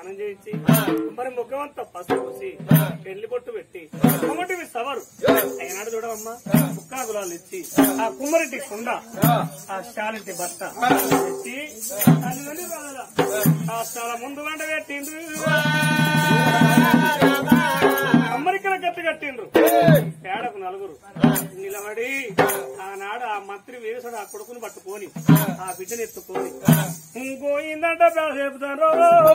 స్నానం చేయించి మరి ముఖమంతా పసుపు పూసి పెళ్లి పొట్టు పెట్టి కుమ్మటివి సవరు అయినాడు చూడవమ్మా కుక్కా గులాలు ఇచ్చి ఆ కుమ్మరింటి కుండ ఆ శాలింటి బట్ట పెట్టి అది నుండి వదల. ఆ చాలా ముందు వంట పెట్టిండ్రు అమ్మరికల గట్టి కట్టిండ్రు పేడకు నలుగురు నిలబడి ఆనాడు ఆ మంత్రి వీరసుడు ఆ కొడుకుని పట్టుకొని ఆ బిడ్డని ఎత్తుకొని ఇంకోయిందంట పేడ చెబుతారు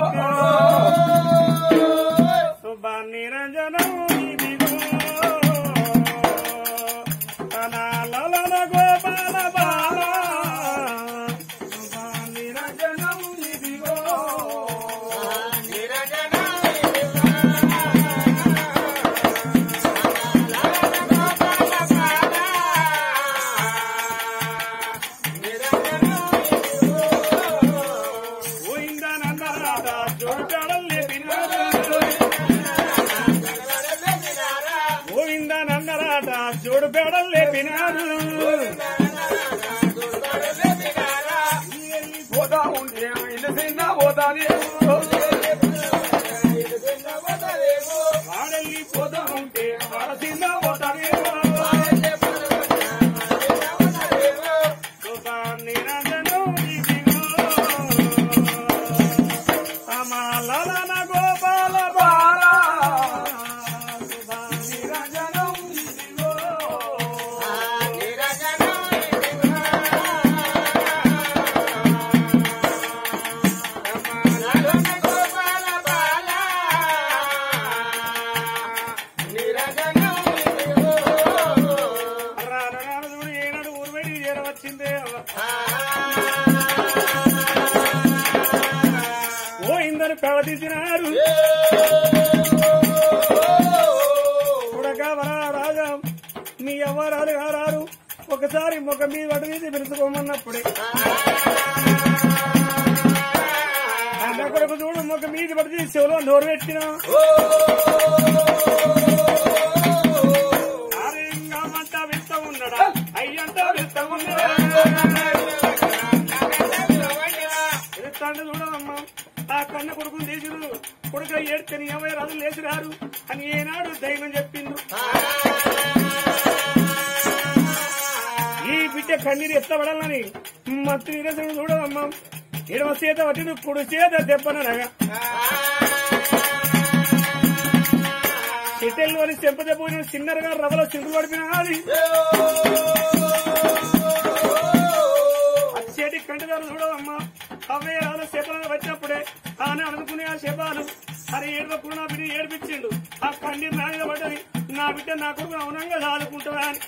సుబ్బాన్ని రంజనం ఇదిగో. తన లలన గోపాల బాల. సుబ్బాన్ని రంజనం ఇదిగో. గోయిందనన్నారట, జోడుగాడలు లేపినారు. గోవిందనన్నారట, జోడు పేడలు లేపినారు పోతా ఉంటే ఇల్లు తిన్నా పోతానేమో వాడల్లి పోతా ఉంటే వాడసింద పోతానేమో సుతాన్ని రంజనం ఇదిగో. అమలలన గోపాల బాల. సుతాన్ని రంజనం ఇదిగో. రాను రాను చూడు ఏనాడు ఊరుబడి చేరవచ్చిందే ఓ ఇందరు ప్రవర్తించినారు చూడక వరా రాజా మీ అవ్వరాలు గారారు ఒకసారి ముఖం మీద వడ్డు మీద పిలుచుకోమన్నప్పుడే అన్న కొడుకు చూడు ముఖం మీద పడితే చెవులో నోరు పెట్టినా ఆరింగమంతా వింత ఉన్నడా అయ్యంతా వింత ఉన్నడా ఎదుస్తాంటే చూడమ్మా ఆ కన్న కొడుకుని తీసిరు కొడుకు ఏడ్చని ఎవరు రాదు లేచిరారు అని ఏనాడు ధైర్యం చెప్పిండు ఈ బిడ్డ కన్నీరు ఎత్తబడాలని మత్తు నిరసన చూడవమ్మా ఎడమ చేత పట్టిన కుడి చేత తెప్పనగా ఇటెల్లోని చెంపదెబ్బని చిన్నరగా రవల చిందులు పడిపినది అచ్చేటి కంటిదారు చూడవమ్మా అవే రాదు శపాలు వచ్చినప్పుడే ఆనే అనుకునే ఆ శపాలు అరే ఏడవకుండా నా బిడ్డ ఏడిపించిండు ఆ కన్నీరు నా మీద పడ్డది నా బిడ్డ నా కొడుకు అవునంగా సాదుకుంటుందా అని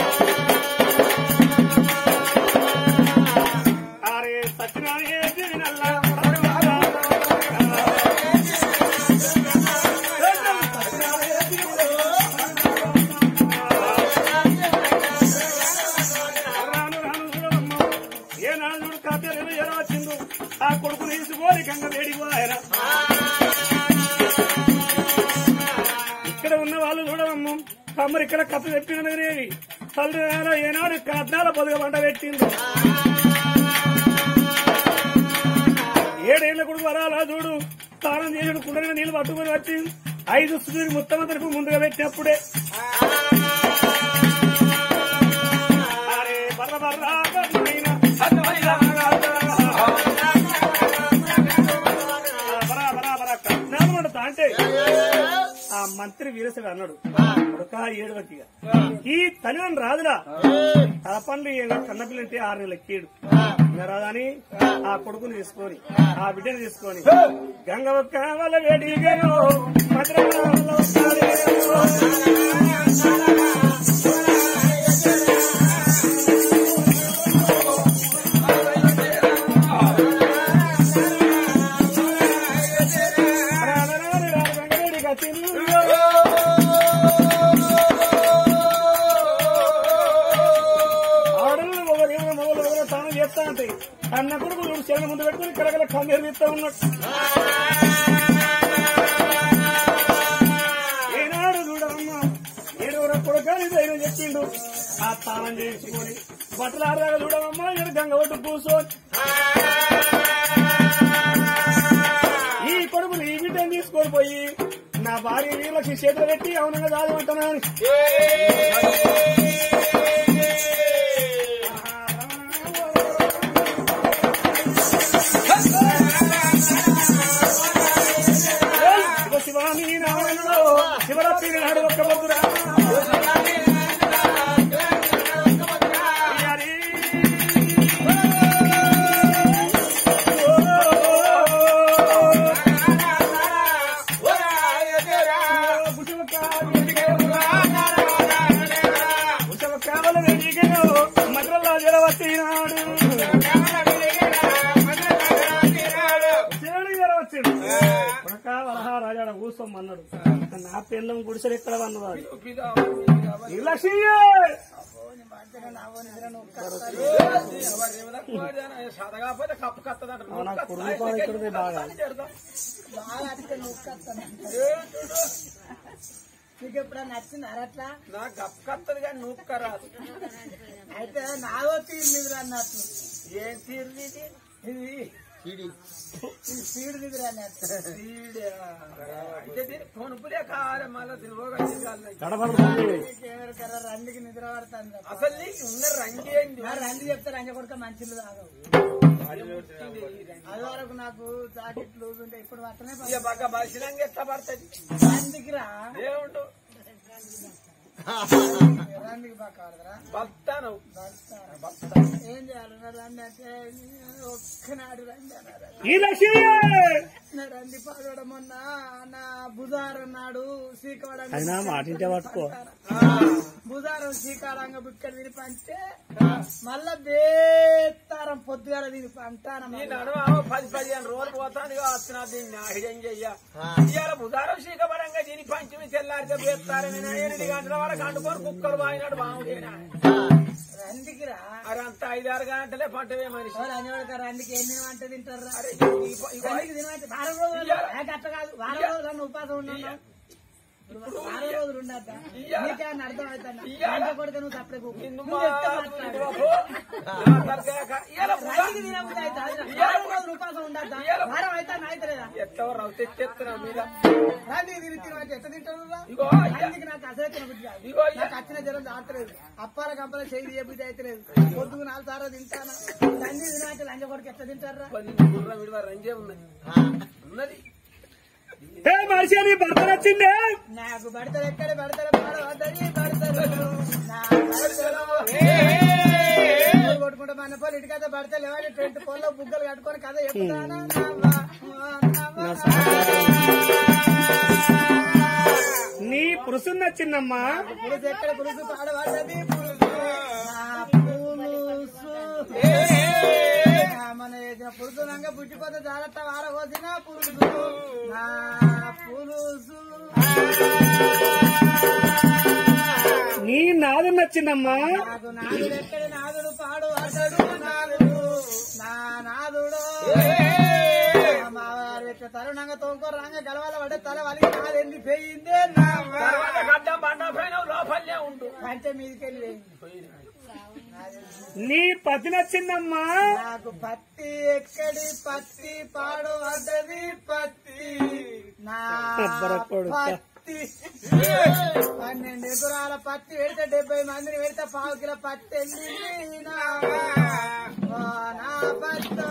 అరే సత్యనారాయణ నల్లా రాను రాను చూడమ్మా ఏ నాడు కాతేరేమో ఎలా వచ్చిందో ఆ కొడుకు తీసుకొని గంగ వేడికి ఆయన ఇక్కడ ఉన్న వాళ్ళు చూడవమ్మ తమ్ముడు ఇక్కడ కథ చెప్పినది తల్లి నాయన ఏనాడు కద్నాల పొదుగ పంట పెట్టింది ఏడేళ్ల కొడుకు వరాలా చూడు స్నానం చేసిన కుండగా నీళ్లు పట్టుకొని వచ్చి ఐదు సుదూరి ముత్తమంతరకు ముందుగా పెట్టినప్పుడే అరే బర్ర బర్ర బర్రైన బరా బరా బరా కట్నాలు పడతా అంటే ఆ మంత్రి వీరసుడు అన్నాడు ఒక ఏడువకిగా ఈ తల్లిదండ్రులు రాదురా ఆ పండ్లు కన్నపిల్ల అంటే ఆరు నెలల కీడు ఇంకా రాదని ఆ కొడుకుని తీసుకొని ఆ బిడ్డని తీసుకొని గంగ కావల వేడిగను భద్రకాల ఆడలు ఒకరు ఎవరో మొగలు ఎవరో తాను చేస్తా ఉంటాయి అన్న కొడుకు చూడు చెరగ ముందు పెట్టుకుని కడగల కన్నీరు తీస్తా ఉన్నట్టు ఏనాడు చూడమ్మా ఏడవర కొడుకని ధైర్యం చెప్పిండు ఆ తాళం చేసుకొని బట్టలు ఆడదాకా చూడమమ్మా ఇక్కడ గంగ ఒడ్డు కూర్చొని ఈ కొడుకు కొడుకుని ఈ బిడ్డను తీసుకొని పోయి నా భార్య వీళ్ళకి చేతులు పెట్టి అవునంగా దాదమంటున్నాను శివామి నారాయణుడు శివరాత్రి నాడు ఒక్క భద్రా మద్రల్లా జలవచ్చినాడు దేవుడు జలవచ్చాడు కొడక వరహా రాజాడ కూసోమన్నాడు నా పిల్లం గుడిసెలు ఎక్కడ వన్నవాడు నిర్లక్ష్య సదగాపోతే కప్పు కత్తదంట అవునా కుడుము పాలు ఇక్కడదే బాగా నీకు ఎప్పుడన్నా నచ్చింది అట్లా నా కప్పు కత్తది కానీ నువ్వు కరాదు అయితే నాదో తీరు అన్నట్టు ఏం తీరు ఇది ఇది ఇది సీడు నిద్ర అన్నట్టు తీడా. అయితే దీని కొనుపులే కావాలి మళ్ళీ తిరుగోగా తిరగాలి గడపడుతుంది ఎవరికైనా రండికి నిద్ర పడుతుంది తప్ప. అసలు నీకు ఉన్న రంగి ఏంది మరి రండి చెప్తే రంజ కొడుక మంచిలు తాగవు అది వరకు నాకు జాకెట్ లూజ్ ఉంటే ఇప్పుడు మాత్రమే ఇక బాగా బలిసినంగా ఎట్లా పడుతుంది రండికి రా ఏముండు రండికి బాగా కాడదురా బతాను ఏం చేయాలి నా రండి అంటే ఒక్కనాడు రండి అన్నారు ఈ లక్ష్య నా రండి పాడడం మొన్న నా బుధారం నాడు శ్రీకాళం అయినా మాటింటే పట్టుకో బుధారం శ్రీకాళంగా బుక్కలు తిని పంటే మళ్ళా బేతారం పొద్దుగాల తిని పంటాన ఈ నడుమ పది పదిహేను రోజులు పోతాను వచ్చిన దీన్ని నాహిడం చెయ్య ఇవాళ బుధారం శీకపడంగా దీని పంచమి తెల్లారిగా పేస్తారని ఎనిమిది గంటల వరకు అంటుకొని కుక్కలు వాయినాడు బాగుండేనా రండికి రా అరే అంత ఐదారు గంటలే పంటవే మనిషి ఎవరు అనేవాడు రండికి ఏం తినమంటే తింటారా అరే ఈ ప- ఈ రండికి తినమంటే వారం రోజులు నాకు అట్ట కాదు వారం రోజులు నన్ను ఉపాసం ఉన్నాను ఇప్పుడు వారం రోజులు ఉండద్దా నీకేమన్నా అర్థం అవుతుందా కొడుకు నువ్వు తప్పడే కూకు. నిన్ను నువ్వు చెప్తే మాట్లాడు. మా- నా తలకాయక. ఇవాళ బుధ- రండికి తినబుద్ధి అవుతా? వారం రోజులు ఉపాసం ఉండద్దా వారం అయితే అయితలేదా ఎట్లా రవ్వ తెచ్చేస్తున్నా మీద రండికి తిని తినమంటే ఎట్ట తింటారు రా? ఇగో అయ్యా. రండికి నాకు అసలు తినబుద్ధి కాదు ఇగో అయ్యా. నాకు వచ్చిన జ్వరం దాటలేదు అప్పాల కంపల చేయి ఏ బుద్ధి అయితే లేదు పొద్దుకు నాలుగు సార్లు తింటాను రండి తినమంటే లంజ కొడుకు ఎట్లా తింటారా పది గుర్రం విడివ రంజే ఉన్నది ఉన్నది ఏ మనిషి నీ భర్త నచ్చిందే నాకు బడతలు ఎక్కడ బడతలు పాడవద్దని బడతలు నా బడతలు కొట్టుకుంటే మన పోలు ఇటుకైతే బడతలు ఎవరి టెంట్ పొల్లో బుగ్గలు కట్టుకొని కథ చెప్తానా నవ్వా, నవ్వా. నీ పురుషు నచ్చిందమ్మా పులుసు ఎక్కడ పులుసు పాడవద్దది పులుసు నా పులుసు నా మన పులుసు నంగ పుట్టిపోతే జాగ్రత్త వారవోసిన పులుసు నా పులుసు నీ నాదు నచ్చిందమ్మా నాకు నాదుడు ఎక్కడి నాదుడు పాడు అతడు నాదుడు నా నాదుడు మా వారు ఇట్లా తరుణంగా తోముకో రాంగ గలవాల పడే తల వలిగి నాదెంది పోయిందే నా తర్వాత గడ్డం బండ పైన లోపలనే ఉండు కంచె మీదకెళ్ళి నీ పతి నచ్చిందమ్మా నాకు పత్తి ఎక్కడి పత్తి పాడు అద్దది పత్తి నా అబ్బర కొడుకా. పత్తి పన్నెండు ఎకరాల పత్తి పెడితే డెబ్బై మందిని పెడితే పావు కిలో పత్తి వెళ్ళింది నా ఓ నా పత్తి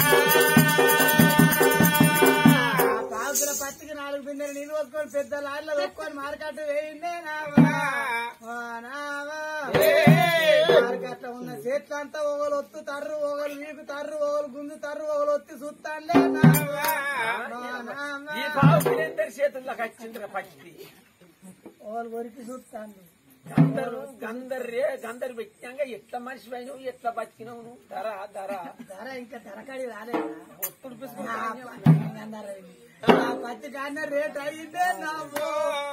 పావు కిలో పత్తికి నాలుగు బిందెలు నీళ్ళు పోసుకొని పెద్ద లారీలో పెట్టుకొని మార్కెట్ వేయిందే నావా ఓ నావా మార్కెట్ ఉన్న చేతులు అంతా ఒకరు ఒత్తు తర్రు ఒకరు వీకు తర్రు ఒకరు గుంజు తర్రు ఒకరు ఒత్తి చూస్తాండే నావా ఓ నావా ఈ పావు పిల్లలందరి చేతుల్లోకి వచ్చిందిరా పచ్చి ఒకరు కొరికి చూస్తాండు గందరు గందర్రే గందరు పెట్టాక ఎట్లా మనిషి పోయినావు ఎట్లా బతికినావు నువ్వు ధర ధర ధర ఇంకా ధరకడి రాలేదా ఒత్తుడు నా పిసుకుంటా ప- అందరూ నా పత్తి కాన్న రేట్ అయ్యిందే నావో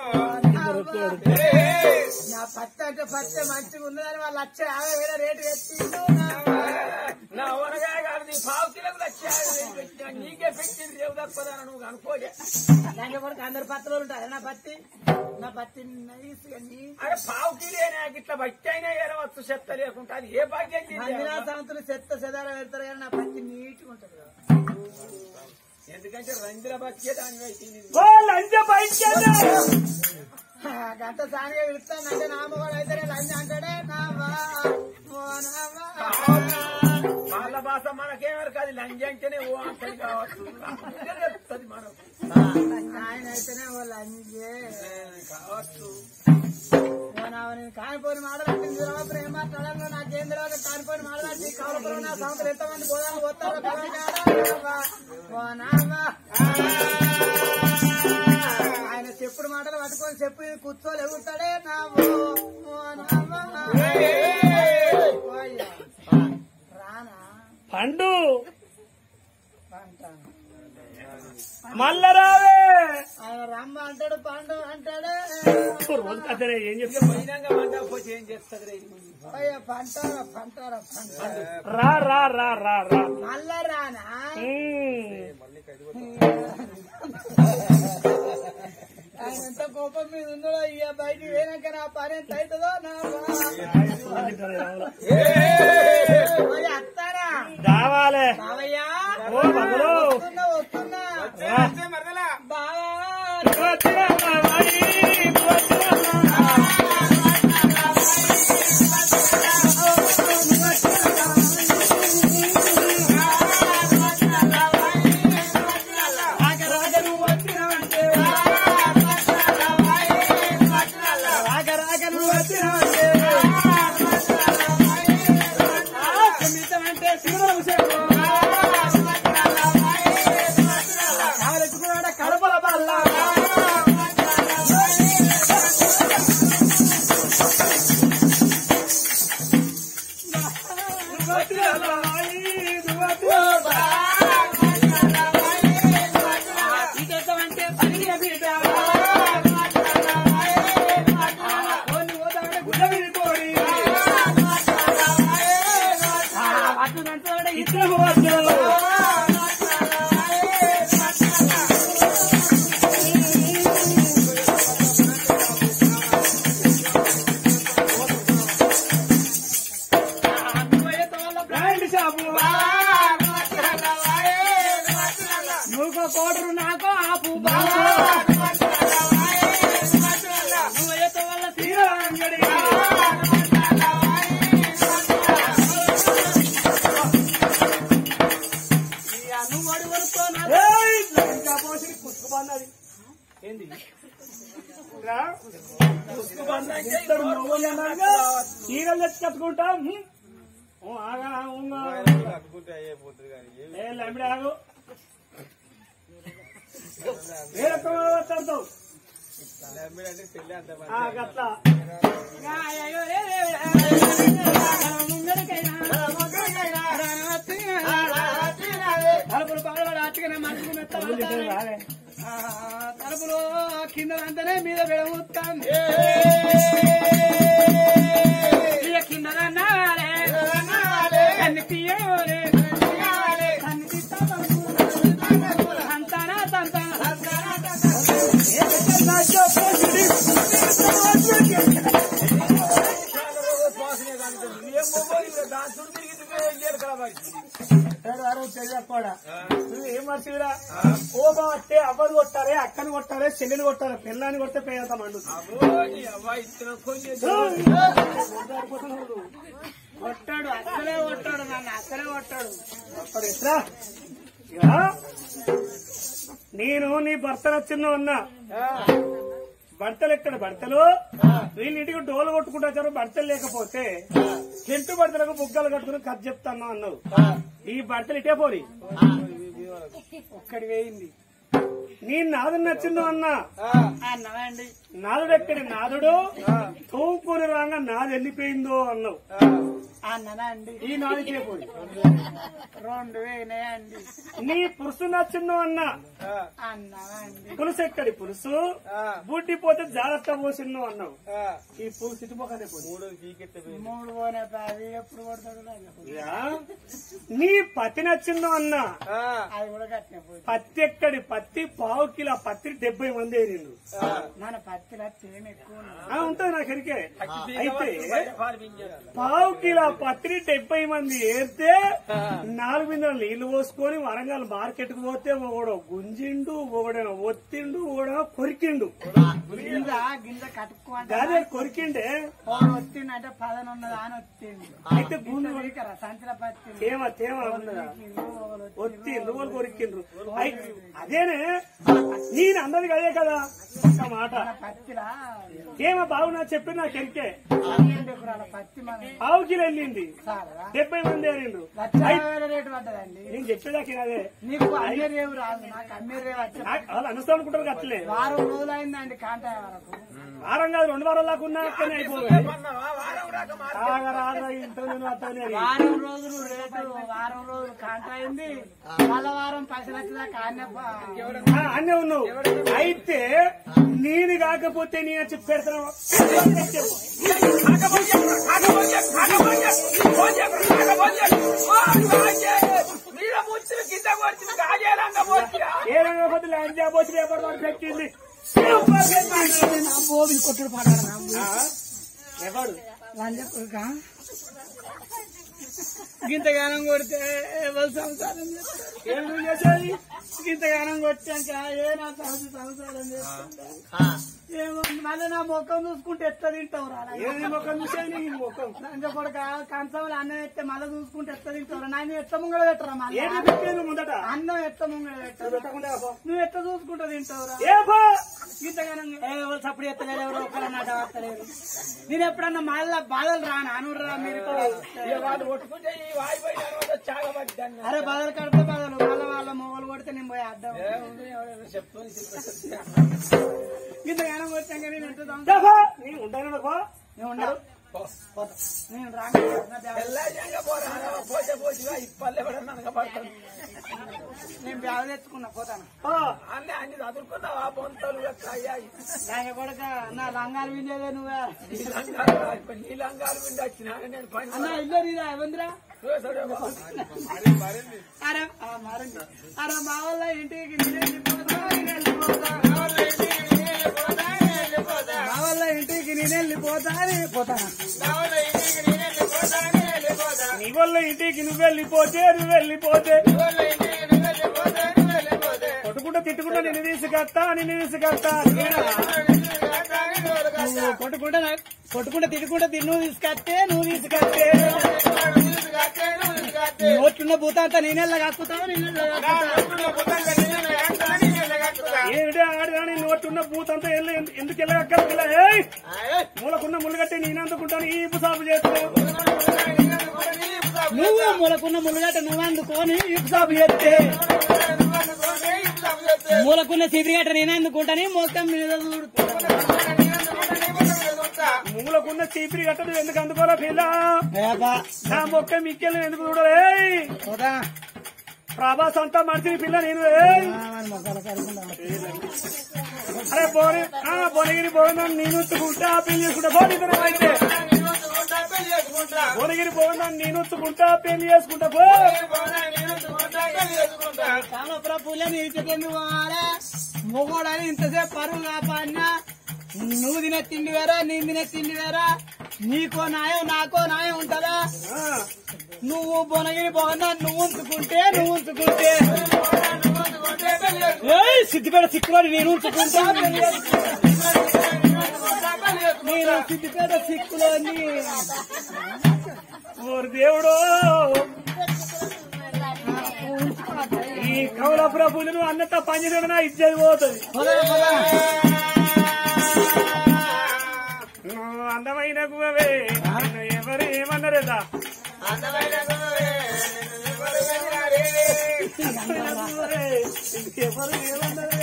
నా పత్తి అంటే పత్తి మంచిగా ఉన్నదని వాళ్ళు వచ్చే యాభై వేల రేటు పెట్టిండు నావో. నా వనగా కాదు నీ పావు కిలోకి వచ్చా నీకే పెట్టింది రేవు తప్పదని నువ్వు అనుకోలే దాంట్లో కూడా అందరు పత్తులు ఉంటారు నా పత్తి నా పత్తి నైస్ అని అరే పావు కిలో నాకు ఇట్లా బట్టి అయినా ఏరవచ్చు చెత్త లేకుండా అది ఏ భాగ్యం మందిరా చేయాలి? సంతులు చెత్త చెదార పెడతారు కానీ నా పత్తి నీట్గా ఉంటది కదా. ఎందుకంటే రంజుల బతికే దాని అయిపోయింది ఓ లంచ పైచ్చేదా గంట సానిగా పిలుస్తానంటే నామవాడు అయితేనే లంచ్ అంటాడే నావా ఓ నావా వాళ్ళ భాష మనకేమరు కాదు లంజ అంటేనే ఓ అంటది కావచ్చు చెప్తుంది మనకు ఆయన అయితేనే ఓ లంచే కావచ్చు నేను కానిపోయిన మాటలు తర్వాత ఏం మాట్లాడాలో నాకేం తెలియదు కానిపోయిన మాట్లాడి కవలపురం నా సంవత్సరం ఎంతమంది పోదాలు పోతారో కలవకాడా ఓ నావా ఆయన చెప్పుడు మాటలు పట్టుకొని చెప్పు ఇది కూర్చోలు ఎగురుతాడే నావో ఓ నావా ఓయ్యా. రానా పండు అంటాను మల్లరావే ఆయన రమ్మ అంటాడు పండు అంటాడు రోజు కథనే ఏం చెప్తా పోయినాక మందా పోతే ఏం చేస్తుంది రే అయ్యా పంటారా పంటారా పంటారా రా రా రా రా రా మళ్ళా రానా ఉమ్. ఆయన ఎంత కోపం మీద ఉన్నాడో ఇక బయటికి పోయినాక నా పని ఎంత అవుతుందో నా పోయి అత్తారా దావాలే బావయ్యా ఓ మగడు వస్తున్నా వస్తున్నా మరదలా బావా వచ్చినా బాబాయి, వచ్చినా. రాక రాక నువ్వు వచ్చినావంటే సుమితమంటే శివరామ శివ కాలెత్తుకున్నాడ కడపల బల్ల నువ్వు వచ్చినా బాబాయి, నువ్వు వచ్చినా ఇదేంటంటే పని బిడ్డ కొన్ని పోతామంటే గుడ్డ మీద పోడి ఇద్దరు పోవచ్చు బ్రాండ్ షాపు నువ్వు కోటరు నాకు ఆపు బాబు నువ్వు ఎత్తు వల్ల శ్రీరాంగడి నువ్వు అడుగుతో ఇంకా పోసి కుట్టుకుపోన్నది ఏంది ఇంకా కుట్టుకుపోన్నాక ఇద్దరు మొగలు అన్నారుగా చీరలు తెచ్చి కట్టుకుంటాం హ్మ్. ఓ ఆగా ఉంగా. ఏ లమిడి ఆగు ఏ రకం వస్తాడు గట్లా తలుపులు పగలబడి అట్టుగానే మనసు మెత్తబడతాయి. ఆ, తలుపులు కింద అంతనే మీద విడవుతాం కింద అన్నాలే కన్ని తీయలే కన్ని సంతాన సంతాన నువ్వు ఏం మర్చిరా ఓ బాటే అవ్వదు కొట్టారే అక్కని కొట్టారే చెల్లెని కొట్టారే పిల్లని కొడితే పేద మండు కొట్టాడు అసలే కొట్టాడు నన్ను అసలే కొట్టాడు కొట్టాడు ఎట్లా ఇక నేను నీ భర్త నచ్చిందో ఉన్నా భర్తలు ఎక్కడ భర్తలు వీళ్ళింటికి డోలు కొట్టుకుంటూ వచ్చారు భర్తలు లేకపోతే చెంటు భర్తలకు బుగ్గలు కట్టుకుని కథ చెప్తాను అన్నావు ఈ భర్తలు ఇటే పోరి ఒక్కడి వేయింది నీ నాదు నచ్చిందో అన్నా అన్నదండి నాదుడు ఎక్కడి నాదుడు తూపుని రాగా నాది వెళ్ళిపోయిందో అన్నావు అన్నదండి ఈ నాదికే పోయి రెండు వేనాయండి నీ పురుషు నచ్చిందో అన్నా అన్నదండి పులుసు ఎక్కడి పులుసు బుడ్డి పోతే జాగ్రత్త పోసిందో అన్నావు ఈ పులుసు ఇటుపోకనే పోయి మూడు పోనే అది ఎప్పుడు కొడతాడు ఇక నీ పత్తి నచ్చిందో అన్నా అది కూడా కట్టిన పోయి పత్తి ఎక్కడి పత్తి పావు కిలో పత్తి డెబ్బై మంది ఏరిండు మన పత్తిలో తేనె ఎక్కువ ఉన్నది. ఆ, ఉంటది నాకు ఎరికే అయితే పావు కిలో పత్రి డెబ్బై మంది ఏరితే నాలుగు బిందెలు నీళ్లు పోసుకొని వరంగల్ మార్కెట్ కు పోతే ఒకడు గుంజిండు ఒకడేమో ఒత్తిండు ఒకడేమో కొరికిండు గింజ గింజ కట్టుకోండి అదే కొరికిండే వాడు వచ్చిందంటే పదనున్నదా అని వచ్చింది అయితే గుండు వీకరా సంచుల పత్తి తేమ తేమ ఉన్నదా ఒత్తిండ్రు వాళ్ళు కొరికిండ్రు అయ్, అదేనే నేను అన్నది అదే కదా ఒక్క మాట పత్తిరా తేమ బాగున్నా చెప్పి నాకు ఎరికే పన్నెండు ఎకరాల పత్తి మనం ఆవుకిలు వెళ్ళింది చాలరా డెబ్బై మంది ఏరిండ్రు లక్ష యాభై వేల రేటు పడ్డదండి నేను చెప్పేదాకా అదే నీకు అమ్మే రేవు రాదు నాకు అమ్మే రేవు వచ్చే నాకు వాళ్ళు అనుసరం అనుకుంటారు అట్లే వారం రోజులు అయిందండి కాంటాయ వరకు వారం కాదు రెండు వారాల దాకా ఉన్నా అక్కడనే అయిపోతుంది అన్నవా? వారం రాక మాట. రాగా రాగా ఇంట్లో నేను అత్తనే అని. వారం రోజులు రేటు వారం రోజులు కాంటా అయింది మళ్ళా వారం పది లక్షల కాన్య ఆ, అన్నీ ఉన్నావు అయితే నేను కాకపోతే నేను చెప్పి పెడతాను కాకపోతే, కాకపోతే, కాకపోతే, పోతే, కాకపోతే, ఓ, రాజే, మీద ముచ్చిన కింద కొట్టిన కాజేలంగా పోతిరా. ఏ రంగపోతే ల్యాండ్ జాబ్ వచ్చి పేపర్ వాడు పెట్టింది బోబిల్ కొట్టుడు పడారు ఆ, ఎవడు లంజ కొడుక గింతగానం కొడితే ఎవరు సంసారం చేస్తారు ఏం నువ్వు చేసేది గింతగానం కొట్టాక ఏ నా తహసి సంసారం చేస్తుంటా ఏమో మళ్ళీ నా ముఖం చూసుకుంటే ఎట్లా తింటావు రా ఏది ముఖం చూసేది నీ ముఖం లంజ కొడుక కంచంలో అన్నం ఎత్తే మళ్ళీ చూసుకుంటే ఎట్లా తింటావు నాయన ఎట్లా ముంగడ పెట్టరా మళ్ళీ ఏది పెట్టేది ముందట అన్నం ఎట్లా ముంగడ పెట్టరు పెట్టకుండా పో. నువ్వు ఎట్లా చూసుకుంటా తింటావురా ఏ పో గీతగానం ఏ ఎవరు సప్పుడు ఎత్తలేరు ఎవరు ఒక్కరన్నట వస్తలేరు నేను ఎప్పుడన్నా మళ్ళా బాధలు రాను అనురా మీరు ఇక వాళ్ళు కొట్టుకుంటే ఈ వాయిపోయిన తర్వాత చాగబడ్డాను. అరే బాధలు కడితే బాధలు వాళ్ళ వాళ్ళ మొగలు కొడితే నేను పోయి అడ్డం ఏ ఉంది, ఎవడో చెప్తుంది, చెప్పేస్తుంది. గీతగానం కొట్టాక నేను ఎంత దొంగ ఏ పో. నీ ఉంటాను పో నేను ఉండవు పో. నేను రాను నా బ్యాగ్ తెల్లారిగా పోరా, పోతే పోసిగా ఇప్పల్లే ఎవడన్నా అనగబడతాడు. నేను బ్యాగ్ తెచ్చుకున్నా పోతాను పో. అన్నీ అన్ని చదువుకున్నావా పొంతలు అయ్యాయి దాని కొడక నా లంగాలు విండేదే నువ్వే నీలంగారు నీలంగారు విండి వచ్చినా నేను పని అన్న ఇల్లు నీదా ఇవ్వందిరా చూసాడే బాబు. అరే ఆ, మారండి అరే మా వాళ్ళ ఇంటికి నేనే వెళ్ళిపోతా, నేనే వెళ్ళిపోతా. మా వాళ్ళ ఇంటికి నేనే వెళ్ళిపోతా, నేనే వెళ్ళిపోతా. మా వాళ్ళ ఇంటికి నేనే వెళ్ళిపోతా, నేనే వెళ్ళిపోతాను. నీ వల్ల ఇంటికి నువ్వు వెళ్ళిపోతే నువ్వు వెళ్ళిపోతే కొట్టుకుంటా తిట్టుకుంటా నిన్ను తీసుకెళ్తా నిన్ను తీసుకెళ్తా నువ్వు కొట్టుకుంటా నా- కొట్టుకుంటా తిట్టుకుంటా తి- నువ్వు తీసుకొస్తే నువ్వు తీసుకొస్తే నోట్లున్న భూత అంతా నేనెల్లా కాక్కుతావు నేనెల్లా ఏమిటి ఆడదాని నోటున్న భూతంతా వెళ్ళి ఎందుకు వెళ్ళగక్కల మూలకున్న ముళ్ళగట్టి నేను అందుకుంటాను ఈ సాగు చేస్తాను నువ్వు మూలకున్న ములుగట నువ్వు అందుకొని ఇప్సాబు చేస్తే మూలకున్న సిద్ధిగట్ట నేను అందుకుంటాను మొత్తం మీద చూడుతా మూలకున్న చీపిరి కట్టదు ఎందుకు అందుకోరా పిల్ల ఏబా, నా మొక్క మిక్కెళ్ళి ఎందుకు చూడలే పోదా. ప్రభాస్ అంతా మనిషి పిల్ల నేను ఏయ్. ఆ, మరి మొక్కలు కడుకుందాం. అరే బోని ఆ బోనగిరి పోయిందని నేను ఉత్తుకుంటా పెళ్లి చేసుకుంటా బోని ఇద్దరం అయితే బోనగిరి పోయిందని నేను ఉత్తుకుంటా పెళ్లి చేసుకుంటా పో చాలా ప్రభులే నీ చెప్పింది పోవాలా మొగోడని ఇంతసేపు పరువు కాపాడినా నువ్వు తినే తిండి వేరా నేను తినే తిండి వేరా నీకో నాయం నాకో నాయం ఉంటదా ఆ, నువ్వు బొనగిరి పోగన్నా నువ్వు ఉంచుకుంటే నువ్వు ఉంచుకుంటే ఏయ్, సిద్దిపేట సిక్కులో నేను ఉంచుకుంటా పెళ్లి చేసుకుంటా. నేను సిద్దిపేట సిక్కులో ఓరి దేవుడు ఈ కౌల ప్రభులు అన్నట్ట పనిచేయడం నా ఇచ్చేది పోతుంది నువ్వు అందమైన గువవే నిన్ను ఎవరు ఏమన్నారేదా గువవే, నిన్ను ఎవరు ఏమన్నారే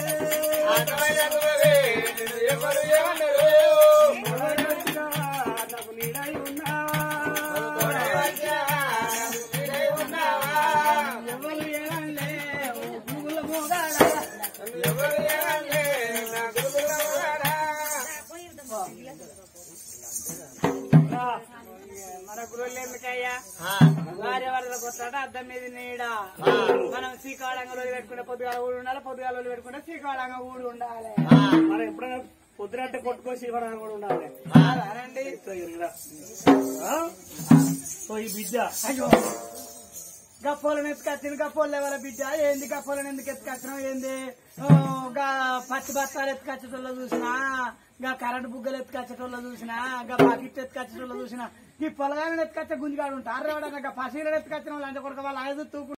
ఎవరొచ్చినా నాకు నీడై ఉన్నావా? ఎవరు ఏమనలే, ఓ పువ్వుల మోగాడా. ఆ, మన గురువులు ఎందుకయ్యా భార్య వరద కొట్లాట అద్దం మీద నీడ మనం శ్రీకాళంగా రోజు పెట్టుకుంటే పొద్దుగాల ఊడు ఉండాలి పొద్దుగాల రోజు పెట్టుకుంటే శ్రీకాళంగా ఊడు ఉండాలి మనం ఎప్పుడైనా పొద్దునట్టే కొట్టుకోసి ఇవ్వడానికి కూడా ఉండాలి అనండి ఆ? ఓ ఈ బిడ్డ అయ్యో గప్పోలను ఎత్తుకొచ్చింది గప్పోలు ఎవర బిడ్డ ఏంది గప్పోలను ఎందుకు ఎత్తుకొచ్చినావు ఏంది ఓ, గా పచ్చి బత్తాలు ఎత్తుకొచ్చేటోళ్ళు చూసినా గా కరెంట్ బుగ్గలు ఎత్తుకొచ్చేటోళ్ళు చూసినా గా బకెట్ ఎత్తుకొచ్చేటోళ్ళు చూసినా ఈ పొలగాలను ఎత్తుకొచ్చే గుంజుగాడు ఉంటారు ఎవడన్నా గా పసీలను ఎత్తుకొచ్చిన వాళ్ళు అంటే కొడుకు వాళ్ళు ఐదు తూపు